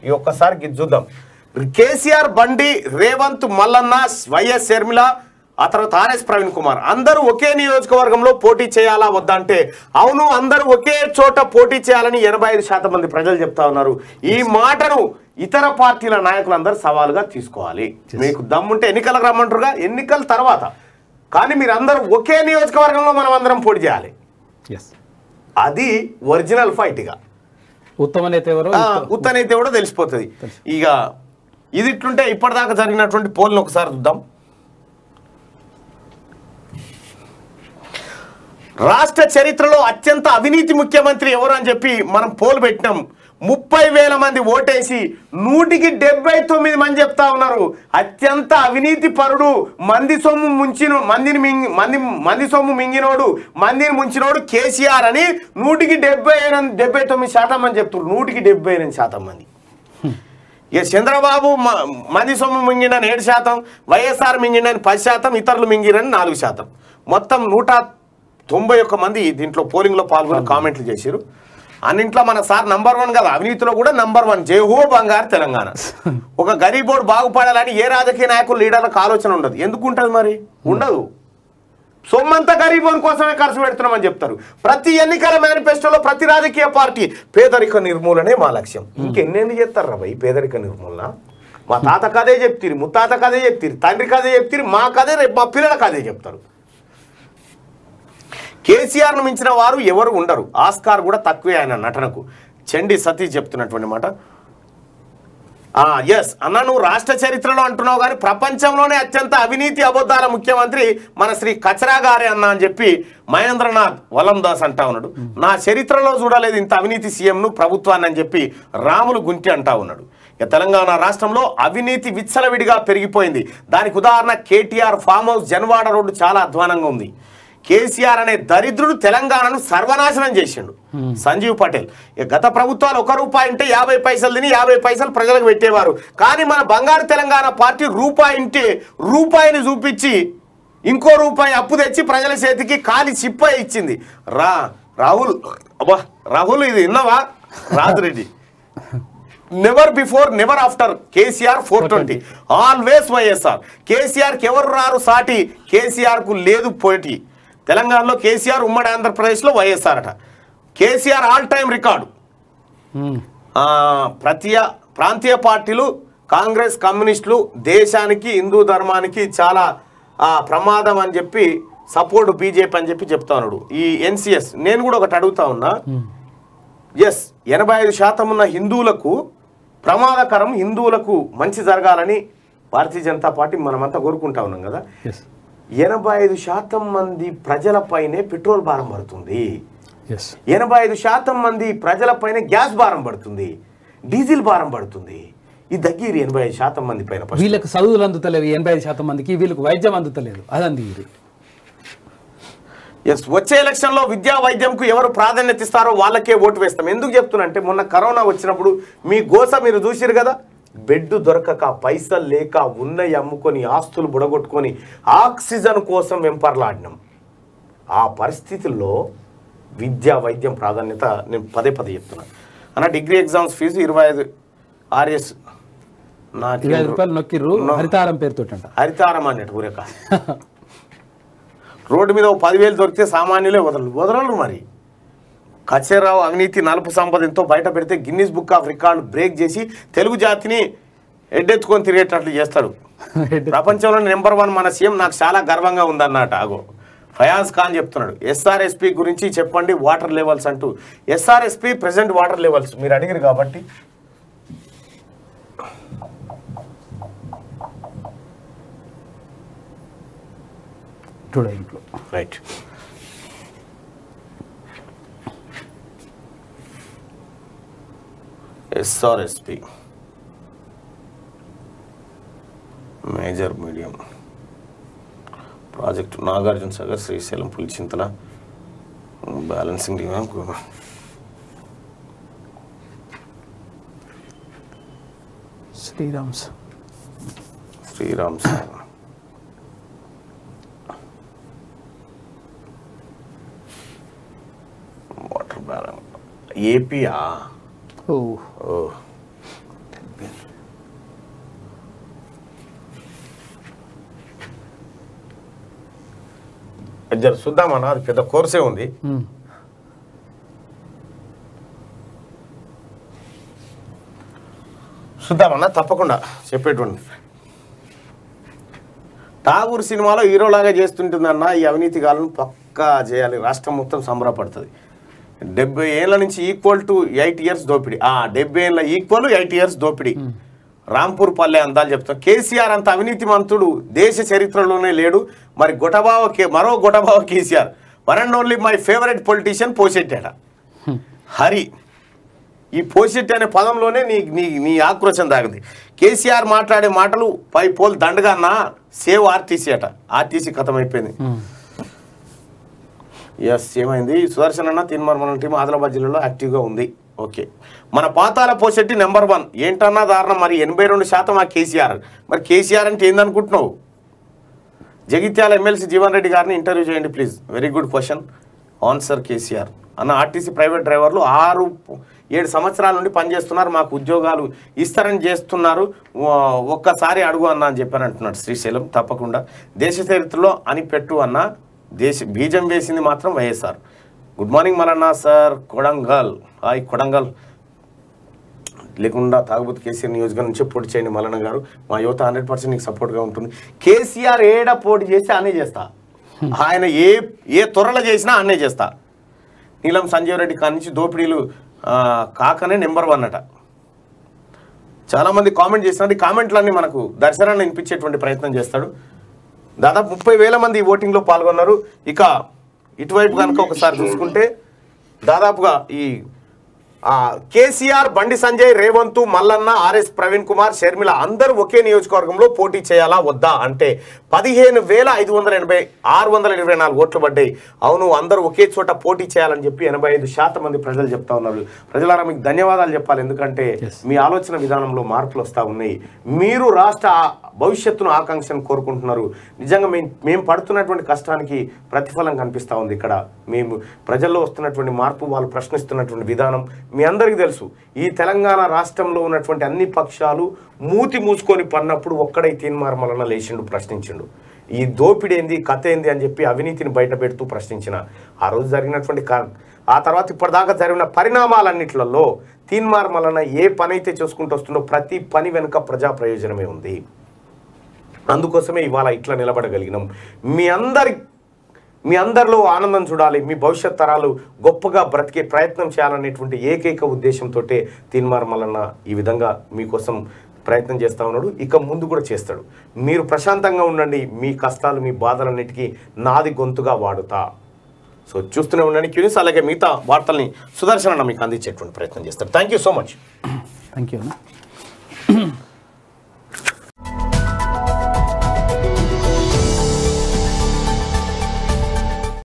ఈ ఒక్కసారి గిది చూద్దాం కేసీఆర్ బండి రేవంత్ మల్లన్న వైఎస్ షర్మిల ఆ తర్వాత ఆర్ఎస్ ప్రవీణ్ కుమార్ అందరూ ఒకే నియోజకవర్గంలో పోటీ చేయాలా వద్దా అంటే అవును అందరూ ఒకే చోట పోటీ చేయాలని ఎనభై ఐదు శాతం మంది ప్రజలు చెప్తా ఉన్నారు ఈ మాటను ఇతర పార్టీల నాయకులందరూ సవాలుగా తీసుకోవాలి మీకు దమ్ముంటే ఎన్నికలకు రమ్మంటారుగా ఎన్నికల తర్వాత కానీ మీరు అందరూ ఒకే నియోజకవర్గంలో మనం అందరం పోటీ చేయాలి ఎస్ అది ఒరిజినల్ ఫైట్గా ఉత్తమ నేత ఎవరు ఉత్తనైతే కూడా తెలిసిపోతుంది ఇక ఇది ఇట్లుంటే ఇప్పటిదాకా జరిగినటువంటి పోల్ని ఒకసారి చూద్దాం రాష్ట్ర చరిత్రలో అత్యంత అవినీతి ముఖ్యమంత్రి ఎవరు అని చెప్పి మనం పోల్ పెట్టినాం ముప్పై వేల మంది ఓటేసి నూటికి డెబ్బై తొమ్మిది మంది చెప్తా ఉన్నారు అత్యంత అవినీతి పరుడు మంది సొమ్ము ముంచిన మందిని మింగి మంది మంది సొమ్ము మింగినోడు మందిని ముంచినోడు కేసీఆర్ అని నూటికి డెబ్బై ఎనిమిది డెబ్బై తొమ్మిది శాతం మంది చెప్తున్నారు నూటికి డెబ్బై ఎనిమిది శాతం మంది ఇక చంద్రబాబు మ- మంది సొమ్ము మింగిండని ఏడు శాతం వైఎస్ఆర్ మింగిండని పది శాతం ఇతరులు మింగిరని నాలుగు శాతం మొత్తం నూట తొంభై ఒక్క మంది దీంట్లో పోలింగ్లో పాల్గొని కామెంట్లు చేశారు అన్నింట్లో మన సార్ నంబర్ వన్ కదా అవినీతిలో కూడా నంబర్ వన్ జయహో బంగారు తెలంగాణ ఒక గరీబోడు బాగుపడాలని ఏ రాజకీయ నాయకులు లీడర్లకు ఆలోచన ఉండదు ఎందుకు ఉంటుంది మరి ఉండదు సొమ్మంతా గరీబోని కోసమే ఖర్చు పెడుతున్నామని చెప్తారు ప్రతి ఎన్నికల మేనిఫెస్టోలో ప్రతి రాజకీయ పార్టీ పేదరిక నిర్మూలనే మా లక్ష్యం ఇంకెన్నేళ్ళు చేస్తారు రా భయ్ పేదరిక నిర్మూలన మా తాత కదే చెప్తిరి ముత్తాత కదే చెప్తిరి తండ్రి కదే చెప్తిరి మా కదే రేపు మా పిల్లల కదే చెప్తారు కేసీఆర్ను మించిన వారు ఎవరు ఉండరు ఆస్కార్ కూడా తక్కువే ఆయన నటనకు చండి సతీష్ చెప్తున్నటువంటి మాట ఎస్ అన్న నువ్వు రాష్ట్ర చరిత్రలో అంటున్నావు కానీ ప్రపంచంలోనే అత్యంత అవినీతి అబద్ధాల ముఖ్యమంత్రి మన శ్రీ కచరా గారే అన్న అని చెప్పి మహేంద్రనాథ్ వలందాస్ అంటా ఉన్నాడు నా చరిత్రలో చూడలేదు ఇంత అవినీతి సీఎంను ప్రభుత్వాన్ని అని చెప్పి రాములు గుంటి అంటా ఉన్నాడు ఇక తెలంగాణ రాష్ట్రంలో అవినీతి విచ్చలవిడిగా పెరిగిపోయింది దానికి ఉదాహరణ KTR farm house Janwada road చాలా అధ్వానంగా ఉంది కేసీఆర్ అనే దరిద్రుడు తెలంగాణను సర్వనాశనం చేసిండు సంజీవ్ పటేల్ ఇక గత ప్రభుత్వాలు ఒక రూపాయి అంటే యాభై పైసలు తిని యాభై పైసలు ప్రజలకు పెట్టేవారు కానీ మన బంగారు తెలంగాణ పార్టీ రూపాయి అంటే రూపాయిని చూపించి ఇంకో రూపాయి అప్పు తెచ్చి ప్రజల చేతికి కాలి చిప్ప ఇచ్చింది రా రాహుల్ అబ్బా రాహుల్ ఇది విన్నావా Rajureddy never before never after KCR four twenty always YSR కేసీఆర్కి ఎవరు రారు సాటి కేసీఆర్కు లేదు పోటీ తెలంగాణలో కేసీఆర్ ఉమ్మడి ఆంధ్రప్రదేశ్లో వైఎస్ఆర్ అట కేసీఆర్ ఆల్ టైమ్ రికార్డు మ్మ్. ఆ, ప్రతీయ ప్రాంతీయ పార్టీలు కాంగ్రెస్ కమ్యూనిస్టులు దేశానికి హిందూ ధర్మానికి చాలా ఆ, ప్రమాదం అని చెప్పి సపోర్ట్ బీజేపీ అని చెప్పి చెప్తా ఉన్నాడు ఈ ఎన్సిఎస్ నేను కూడా ఒకటి అడుగుతా ఉన్నా ఎస్ ఎనభై ఐదు శాతం ఉన్న హిందువులకు ప్రమాదకరం హిందువులకు మంచి జరగాలని భారతీయ జనతా పార్టీ మనమంతా కోరుకుంటా ఉన్నాం కదా ఎస్ ఎనభై ఐదు శాతం మంది ప్రజలపైనే పెట్రోల్ భారం పడుతుంది ఎస్ ఎనభై ఐదు శాతం మంది ప్రజలపైన గ్యాస్ భారం పడుతుంది డీజిల్ భారం పడుతుంది ఈ దగ్గర ఎనభై ఐదు శాతం మంది పైన first. వీళ్ళకి చదువులు అందుతలేవు ఎనభై ఐదు శాతం మందికి వీళ్ళకి వైద్యం అందుతలేదు అది అంది ఇది ఎస్ వచ్చే ఎలక్షన్లో విద్యా వైద్యంకు ఎవరు ప్రాధాన్యత ఇస్తారో వాళ్ళకే ఓటు వేస్తాం ఎందుకు చెప్తున్నా అంటే మొన్న కరోనా వచ్చినప్పుడు మీ గోస మీరు చూసిరు కదా బెడ్ దొరకక పైసలు లేక ఉన్నవి అమ్ముకొని ఆస్తులు బుడగొట్టుకొని ఆక్సిజన్ కోసం వెంపర్లాడినాం ఆ పరిస్థితుల్లో విద్యా వైద్యం ప్రాధాన్యత నేను పదే పదే చెప్తున్నా అన్న డిగ్రీ ఎగ్జామ్స్ ఫీజు ఇరవై ఐదు ఆర్ఎస్ ఇరవై ఐదు రూపాయలు నొక్కిర్రు నో. హరితారం పేరుతోటంట హరితారం అన్నట్టు ఊరేక రోడ్డు మీద ఓ పదివేలు దొరికితే సామాన్యులే వదలరు వదలరు మరి కచేరావు అవినీతి నలుపు సంపద ఎంతో బయట పెడితే Guinness book of record break చేసి తెలుగు జాతిని ఎడ్డెత్తుకొని తిరిగేటట్లు చేస్తాడు ప్రపంచంలో నెంబర్ వన్ మన సీఎం నాకు చాలా గర్వంగా ఉందన్నట ఆగో ఫయాజ్ ఖాన్ చెప్తున్నాడు ఎస్ఆర్ఎస్పి గురించి చెప్పండి వాటర్ లెవెల్స్ అంటూ ఎస్ఆర్ఎస్పి ప్రెసెంట్ వాటర్ లెవెల్స్ మీరు అడిగారు కాబట్టి చూడ ఇంట్లో right SRSP major medium project Nagarjuna Sagar Srisailam Pulichintala balancing demand Srirams Sriram Sagar water balance ఏపీయా ఓ ఓ జర చూద్దామన్నా అది పెద్ద కోర్సే ఉంది ఉమ్. చూద్దామన్నా తప్పకుండా చెప్పేటువంటి ఠాగూర్ సినిమాలో హీరోలాగా చేస్తుంటుందన్న ఈ అవినీతి గాలను పక్కా చేయాలి రాష్ట్రం మొత్తం సంబరపడుతుంది డెబ్బై ఏళ్ళ నుంచి ఈక్వల్ టు ఎయిట్ ఇయర్స్ దోపిడీ ఆ డెబ్బై ఏళ్ళ ఈక్వల్ ఎయిట్ ఇయర్స్ దోపిడీ రాంపూర్ పల్లె అందాలు చెప్తాం కేసీఆర్ అంత అవినీతి మంతుడు దేశ చరిత్రలోనే లేడు మరి గొటబావ కే మరో Gotabaya KCR one and only my favourite politician పోసెట్టాడ హరి ఈ పోసిట్ అనే పదంలోనే నీ నీ నీ ఆక్రోశం తాగింది కేసీఆర్ మాట్లాడే మాటలు పై పోల్ దండగా అన్న సేవ్ ఆర్టీసీ అట ఆర్టీసీ కథం అయిపోయింది ఉమ్. ఎస్ ఏమైంది సుదర్శన్ అన్న తీన్మార్ మన టీం ఆదిలాబాద్ జిల్లాలో యాక్టివ్గా ఉంది ఓకే మన పాతాల పోసెట్టి నెంబర్ వన్ ఏంటన్నా దారుణం మరి ఎనభై రెండు శాతం ఆ కేసీఆర్ మరి కేసీఆర్ అంటే ఏందనుకుంటున్నావు జగిత్యాల ఎమ్మెల్సీ జీవన్ రెడ్డి గారిని ఇంటర్వ్యూ చేయండి please very good question answer KCR అన్న ఆర్టీసీ ప్రైవేట్ డ్రైవర్లు ఆరు ఏడు సంవత్సరాల నుండి పనిచేస్తున్నారు మాకు ఉద్యోగాలు ఇస్తారని చేస్తున్నారు ఓ- ఒక్కసారి అడుగు అన్న అని చెప్పాను అంటున్నాడు శ్రీశైలం తప్పకుండా దేశ చరిత్రలో అని పెట్టు అన్న దేశ బీజం వేసింది మాత్రం వైఎస్ఆర్ గుడ్ మార్నింగ్ మరన్నా సార్ కొడంగల్ హాయ్ కొడంగల్ లేకుండా తాగుబోతు కేసీఆర్ నియోజకవర్గం నుంచి పోటీ చేయండి మల్లన్న గారు మా యువత హండ్రెడ్ పర్సెంట్ నీకు సపోర్ట్గా ఉంటుంది కేసీఆర్ ఏడ పోటీ చేస్తే అన్నే చేస్తా ఆయన ఏ ఏ త్వరలో చేసినా అన్నే చేస్తా నీలం సంజీవ్ రెడ్డి కాడి నుంచి దోపిడీలు ఆ, కాకనే నెంబర్ వన్ అట చాలామంది కామెంట్ చేస్తున్నారు ఈ కామెంట్లన్నీ మనకు దర్శనాన్ని వినిపించేటువంటి ప్రయత్నం చేస్తాడు దాదాపు ముప్పై వేల మంది ఈ ఓటింగ్లో పాల్గొన్నారు ఇక ఇటువైపు కనుక ఒకసారి చూసుకుంటే దాదాపుగా ఈ ఆ, కేసీఆర్ బండి సంజయ్ రేవంత్ మల్లన్న ఆర్ఎస్ ప్రవీణ్ కుమార్ షర్మిల అందరూ ఒకే నియోజకవర్గంలో పోటీ చేయాలా వద్దా అంటే పదిహేను వేల ఐదు వందల ఎనభై ఆరు వందల ఇరవై నాలుగు ఓట్లు పడ్డాయి అవును అందరూ ఒకే చోట పోటీ చేయాలని చెప్పి ఎనభై ఐదు శాతం మంది ప్రజలు చెప్తా ఉన్నారు ప్రజలారా మీకు ధన్యవాదాలు చెప్పాలి ఎందుకంటే Yes. మీ ఆలోచన విధానంలో మార్పులు వస్తూ ఉన్నాయి మీరు రాష్ట్ర ఆ- భవిష్యత్తును ఆకాంక్షను కోరుకుంటున్నారు నిజంగా మేము మేము పడుతున్నటువంటి కష్టానికి ప్రతిఫలం కనిపిస్తూ ఉంది ఇక్కడ మేము ప్రజల్లో వస్తున్నటువంటి మార్పు వాళ్ళు ప్రశ్నిస్తున్నటువంటి విధానం మీ అందరికీ తెలుసు ఈ తెలంగాణ రాష్ట్రంలో ఉన్నటువంటి అన్ని పక్షాలు మూతి మూసుకొని పడినప్పుడు ఒక్కడై తీన్మార్ మలన లేచిండు ప్రశ్నించిండు ఈ దోపిడీ ఏంది కథ ఏంది అని చెప్పి అవినీతిని బయట పెడుతూ ప్రశ్నించిన ఆ రోజు జరిగినటువంటి కా- ఆ తర్వాత ఇప్పటిదాకా జరిగిన పరిణామాలన్నిట్లలో తీన్మార్ మలన ఏ పని అయితే చూసుకుంటూ వస్తుందో ప్రతి పని వెనుక ప్రజా ప్రయోజనమే ఉంది అందుకోసమే ఇవాళ ఇట్లా నిలబడగలిగినాం మీ అందరి మీ అందరిలో ఆనందం చూడాలి మీ భవిష్యత్ తరాలు గొప్పగా బ్రతికే ప్రయత్నం చేయాలనేటువంటి ఏకైక ఉద్దేశంతో తీన్మార్ మల్లన్న ఈ విధంగా మీకోసం ప్రయత్నం చేస్తా ఉన్నాడు ఇక ముందు కూడా చేస్తాడు మీరు ప్రశాంతంగా ఉండండి మీ కష్టాలు మీ బాధలన్నిటికీ నాది గొంతుగా వాడుతా సో చూస్తూనే ఉండండి క్యూనిస్ అలాగే మిగతా వార్తల్ని సుదర్శన అన్న మీకు అందించేటువంటి ప్రయత్నం చేస్తాడు thank you so much thank you అన్న